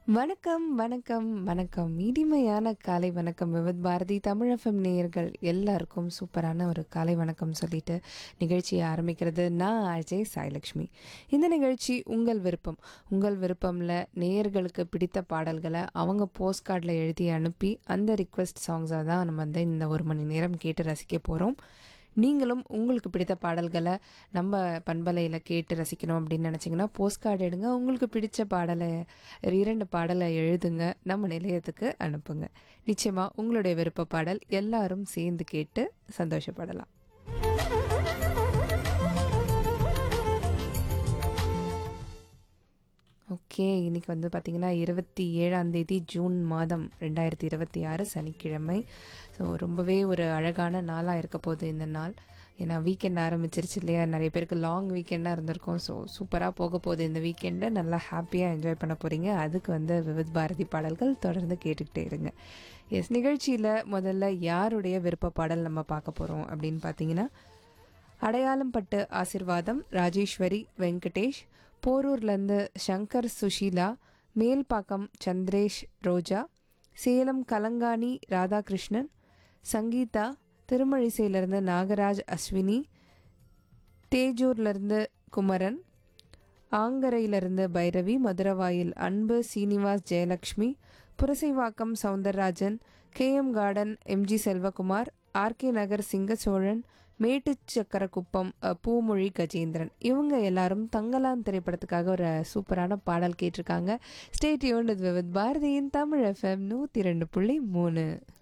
வணக்கம் வணக்கம் வணக்கம் இனிமையான காலை வணக்கம் விவத் பாரதி தமிழ் எஃப்எம் நேயர்கள் எல்லாருக்கும் சூப்பரான ஒரு காலை வணக்கம் சொல்லிட்டு நிகழ்ச்சியை ஆரம்பிக்கிறது நான் அஜய் சாய்லக்ஷ்மி இந்த நிகழ்ச்சி உங்கள் விருப்பம் உங்கள் விருப்பமில் நேயர்களுக்கு பிடித்த பாடல்களை அவங்க போஸ்ட் கார்டில் எழுதி அனுப்பி அந்த ரிக்வெஸ்ட் சாங்ஸை தான் நம்ம வந்து இந்த ஒரு மணி நேரம் கேட்டு ரசிக்க போகிறோம் நீங்களும் உங்களுக்கு பிடித்த பாடல்களை நம்ம பண்பலையில் கேட்டு ரசிக்கணும் அப்படின்னு நினச்சிங்கன்னா போஸ்ட் கார்டு எடுங்க உங்களுக்கு பிடிச்ச பாடலை இரண்டு பாடலை எழுதுங்க நம்ம நிலையத்துக்கு அனுப்புங்க நிச்சயமாக உங்களுடைய விருப்ப பாடல் எல்லாரும் சேர்ந்து கேட்டு சந்தோஷப்படலாம் ஓகே இன்னைக்கு வந்து பார்த்திங்கன்னா இருபத்தி ஏழாம் தேதி ஜூன் மாதம் ரெண்டாயிரத்தி இருபத்தி ஆறு சனிக்கிழமை ஸோ ரொம்பவே ஒரு அழகான நாளாக இருக்க போகுது இந்த நாள் ஏன்னா வீக்கெண்ட் ஆரம்பிச்சிருச்சு இல்லையா நிறைய பேருக்கு லாங் வீக்கெண்டாக இருந்திருக்கும் ஸோ சூப்பராக போக போகுது இந்த வீக்கெண்டை நல்லா ஹாப்பியாக என்ஜாய் பண்ண போகிறீங்க அதுக்கு வந்து விவித் பாரதி பாடல்கள் தொடர்ந்து கேட்டுக்கிட்டே இருங்க எஸ் நிகழ்ச்சியில் முதல்ல யாருடைய விருப்ப பாடல் நம்ம பார்க்க போகிறோம் அப்படின்னு பார்த்தீங்கன்னா அடையாளம் பட்டு ஆசிர்வாதம் ராஜேஸ்வரி வெங்கடேஷ் போரூர்லேருந்து சங்கர் சுஷீலா மேல்பாக்கம் சந்திரேஷ் ரோஜா Salem கலங்காணி Radhakrishnan Sangeetha திருமழிசையிலேருந்து Nagaraj Ashwini தேஜூர்லேருந்து Kumaran ஆங்கரையிலிருந்து Bhairavi Maduravoyal Anbu Srinivas Jayalakshmi Purasaiwakkam Soundararajan KM garden MG Selvakumar RK Nagar Singacholan Mettuchakkarakuppam அ, பூமொழி கஜேந்திரன் இவங்க எல்லாரும் தங்கலான் திரைப்படத்துக்காக ஒரு சூப்பரான பாடல் கேட்டிருக்காங்க ஸ்டேட் யூன் வித் பாரதியின் தமிழ் எஃப்எம் நூற்றி ரெண்டு புள்ளி மூணு